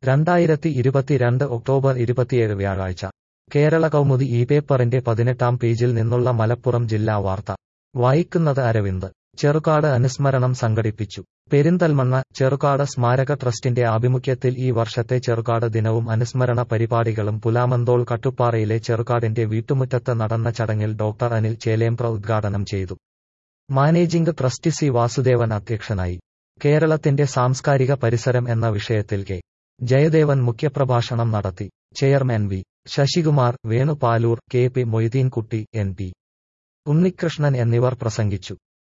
രണ്ടായിരത്തി ഇരുപത്തിരണ്ട് ഒക്ടോബർ ഇരുപത്തിയേഴ് വ്യാഴാഴ്ച കേരള കൗമുദി ഈ പേപ്പറിന്റെ പതിനെട്ടാം പേജിൽ നിന്നുള്ള മലപ്പുറം ജില്ലാ വാർത്ത വായിക്കുന്നത് അരവിന്ദ് ചെറുകാട് അനുസ്മരണം സംഘടിപ്പിച്ചു പെരിന്തൽമണ്ണ ചെറുകാട് സ്മാരക ട്രസ്റ്റിന്റെ ആഭിമുഖ്യത്തിൽ ഈ വർഷത്തെ ചെറുകാട് ദിനവും അനുസ്മരണ പരിപാടികളും പുലാമന്തോൾ കട്ടുപ്പാറയിലെ ചെറുകാടിന്റെ വീട്ടുമുറ്റത്ത് നടന്ന ചടങ്ങിൽ ഡോക്ടർ അനിൽ ചേലേമ്പ്ര ഉദ്ഘാടനം ചെയ്തു മാനേജിംഗ് ട്രസ്റ്റി സി വാസുദേവൻ അധ്യക്ഷനായി കേരളത്തിന്റെ സാംസ്കാരിക പരിസരം എന്ന വിഷയത്തിൽ കെ ജയദേവൻ മുഖ്യപ്രഭാഷണം നടത്തി chairman V Sasikumar Venupalur K P Moideenkutty N P Unnikrishnan എന്നിവർ പ്രസംഗിച്ചു